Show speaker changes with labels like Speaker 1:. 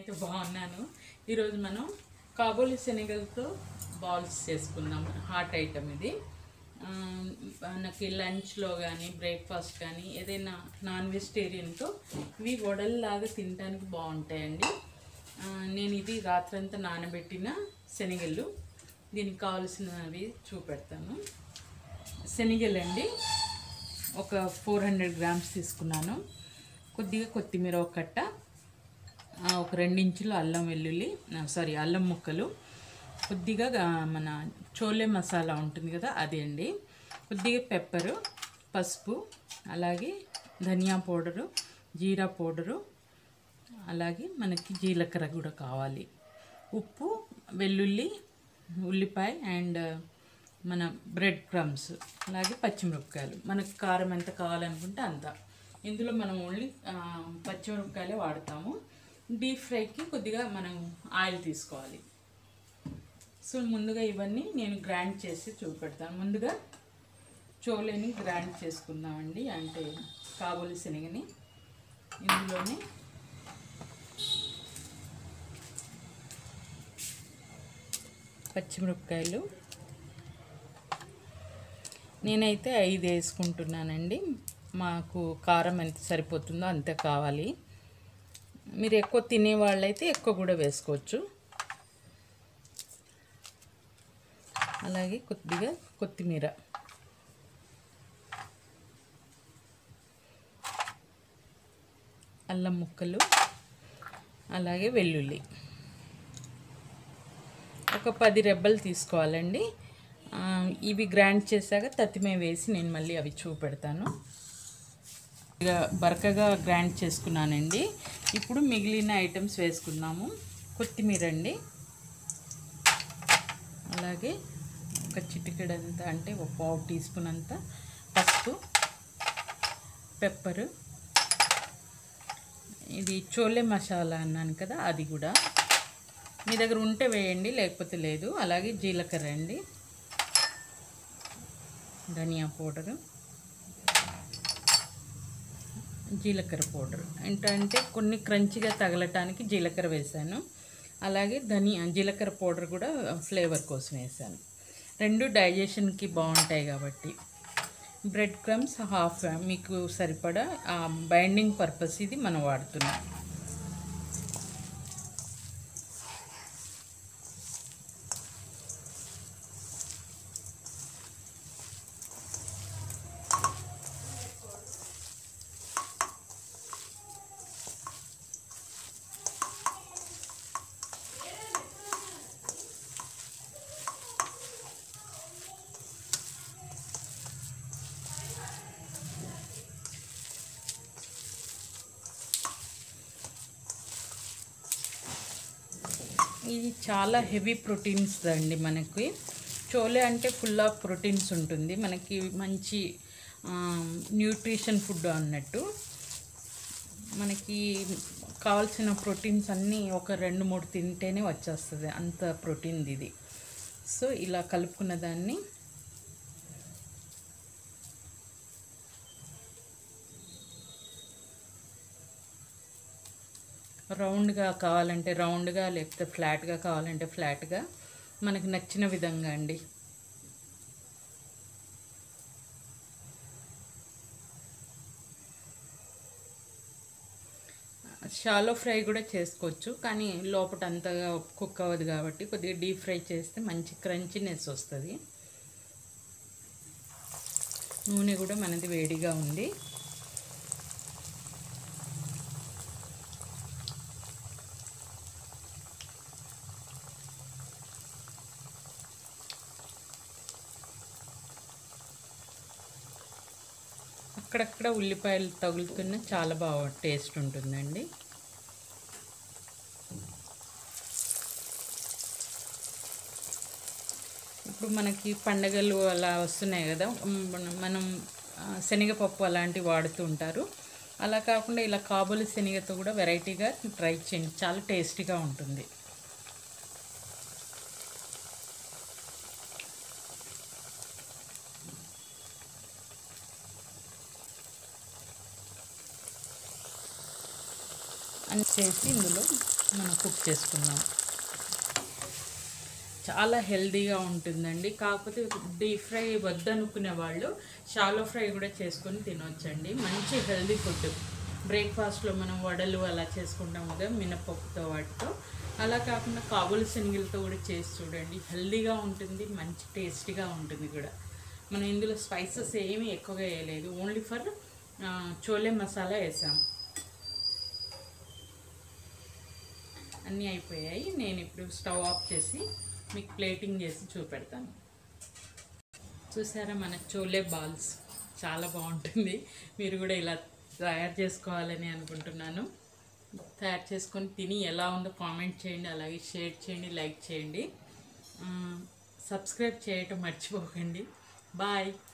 Speaker 1: బాగున్నాను ఈరోజు మనం కాబోలి శనగలతో బాల్స్ చేసుకుందాం హాట్ ఐటమ్ ఇది ఆ, మనకి లంచ్లో కానీ బ్రేక్ఫాస్ట్ కానీ ఏదైనా నాన్ వెజిటేరియన్తో ఇవి వడల్లాగా తినడానికి బాగుంటాయండి ఆ, నేను ఇది రాత్రంతా నానబెట్టిన శనగలు దీనికి కావాల్సినవి చూపెడతాను శనగలండి ఒక ఫోర్ హండ్రెడ్ గ్రామ్స్ తీసుకున్నాను కొద్దిగా కొత్తిమీర ఒక కట్ట ఆ, ఒక రెండించులు అల్లం వెల్లుల్లి సారీ అల్లం ముక్కలు కొద్దిగా గా- మన చోలే మసాలా ఉంటుంది కదా అది అండి కొద్దిగా పెప్పరు పసుపు అలాగే ధనియా పౌడరు జీరా పౌడరు అలాగే మనకి జీలకర్ర కూడా కావాలి ఉప్పు వెల్లుల్లి ఉల్లిపాయ అండ్ మన బ్రెడ్ క్రమ్స్ అలాగే పచ్చిమిరపకాయలు మనకు కారం ఎంత కావాలనుకుంటే అంత ఇందులో మనం ఓన్లీ ఆ, పచ్చిమిరపకాయలే వాడతాము డీప్ ఫ్రైకి కొద్దిగా మనం ఆయిల్ తీసుకోవాలి సో ముందుగా ఇవన్నీ నేను గ్రైండ్ చేసి చూపెడతాను ముందుగా చోలేని గ్రైండ్ చేసుకుందామండి అంటే కాబోలి శనగని ఇందులోనే పచ్చిమిరపకాయలు నేనైతే ఐదు వేసుకుంటున్నానండి మాకు కారం ఎంత సరిపోతుందో అంతే కావాలి మీరు ఎక్కువ తినే వాళ్ళైతే ఎక్కువ కూడా వేసుకోవచ్చు అలాగే కొద్దిగా కొత్తిమీర అల్లం ముక్కలు అలాగే వెల్లుల్లి ఒక పది రెబ్బలు తీసుకోవాలండి ఆ, ఇవి గ్రైండ్ చేశాక తతిమే వేసి నేను మళ్ళీ అవి చూపెడతాను ఇక బరకగా గ్రైండ్ చేసుకున్నానండి ఇప్పుడు మిగిలిన ఐటమ్స్ వేసుకున్నాము కొత్తిమీర అండి అలాగే ఒక చిటికెడంత అంటే ఒక పావు టీ స్పూన్ అంత పసుపు పెప్పరు ఇది చోలే మసాలా అన్నాను కదా అది కూడా మీ దగ్గర ఉంటే వేయండి లేకపోతే లేదు అలాగే జీలకర్ర అండి ధనియా పౌడరు జీలకర్ర పౌడర్ ఏంటంటే కొన్ని క్రంచిగా తగలటానికి జీలకర్ర వేసాను అలాగే ధనియా జీలకర్ర పౌడర్ కూడా ఫ్లేవర్ కోసం వేసాను రెండు డైజెషన్కి బాగుంటాయి కాబట్టి బ్రెడ్ క్రమ్స్ హాఫ్ మీకు సరిపడా బైండింగ్ పర్పస్ ఇది మనం వాడుతున్నాం ఇది చాలా హెవీ ప్రోటీన్స్ అండి మనకి చోలే అంటే ఫుల్ ఆఫ్ ప్రోటీన్స్ ఉంటుంది మనకి మంచి న్యూట్రిషన్ ఫుడ్ అన్నట్టు మనకి కావాల్సిన ప్రోటీన్స్ అన్నీ ఒక రెండు మూడు తింటేనే వచ్చేస్తుంది అంత ప్రోటీన్ ఇది సో ఇలా కలుపుకున్న దాన్ని రౌండ్గా కావాలంటే రౌండ్గా లేకపోతే ఫ్లాట్గా కావాలంటే ఫ్లాట్గా మనకు నచ్చిన విధంగా అండి షాలో ఫ్రై కూడా చేసుకోవచ్చు కానీ లోపల అంతగా కుక్ అవ్వదు కాబట్టి కొద్దిగా డీప్ ఫ్రై చేస్తే మంచి క్రంచినెస్ వస్తుంది నూనె కూడా మనది వేడిగా ఉంది అక్కడక్కడ ఉల్లిపాయలు తగులుతున్న చాలా బాగా టేస్ట్ ఉంటుందండి ఇప్పుడు మనకి పండగలు అలా వస్తున్నాయి కదా ఉమ్, మన- మనం ఆ, శనగపప్పు అలాంటివి వాడుతూ ఉంటారు అలా కాకుండా ఇలా కాబోలి శనగతో కూడా వెరైటీగా ట్రై చేయండి చాలా టేస్టీగా ఉంటుంది అని చేసి ఇందులో మనం కుక్ చేసుకుందాం చాలా హెల్తీగా ఉంటుందండి కాకపోతే డీప్ ఫ్రై వద్దనుకునే వాళ్ళు షాలో ఫ్రై కూడా చేసుకొని తినొచ్చండి మంచి హెల్తీ ఫుడ్ బ్రేక్ఫాస్ట్లో మనం వడలు అలా చేసుకుంటాం కదా మినపప్పుతో వాటితో అలా కాకుండా కాబుల్ శనగలతో కూడా చేసి చూడండి హెల్తీగా ఉంటుంది మంచి టేస్టీగా ఉంటుంది కూడా మనం ఇందులో స్పైసెస్ ఏమీ ఎక్కువగా వేయలేదు ఓన్లీ ఫర్ చోలే మసాలా వేసాం అన్నీ అయిపోయాయి నేను ఇప్పుడు స్టవ్ ఆఫ్ చేసి మీకు ప్లేటింగ్ చేసి చూపెడతాను చూసారా మన చోలే బాల్స్ చాలా బాగుంటుంది మీరు కూడా ఇలా తయారు చేసుకోవాలని అనుకుంటున్నాను తయారు చేసుకొని తిని ఎలా ఉందో కామెంట్ చేయండి అలాగే షేర్ చేయండి లైక్ చేయండి ఆ, సబ్స్క్రైబ్ చేయటం మర్చిపోకండి బాయ్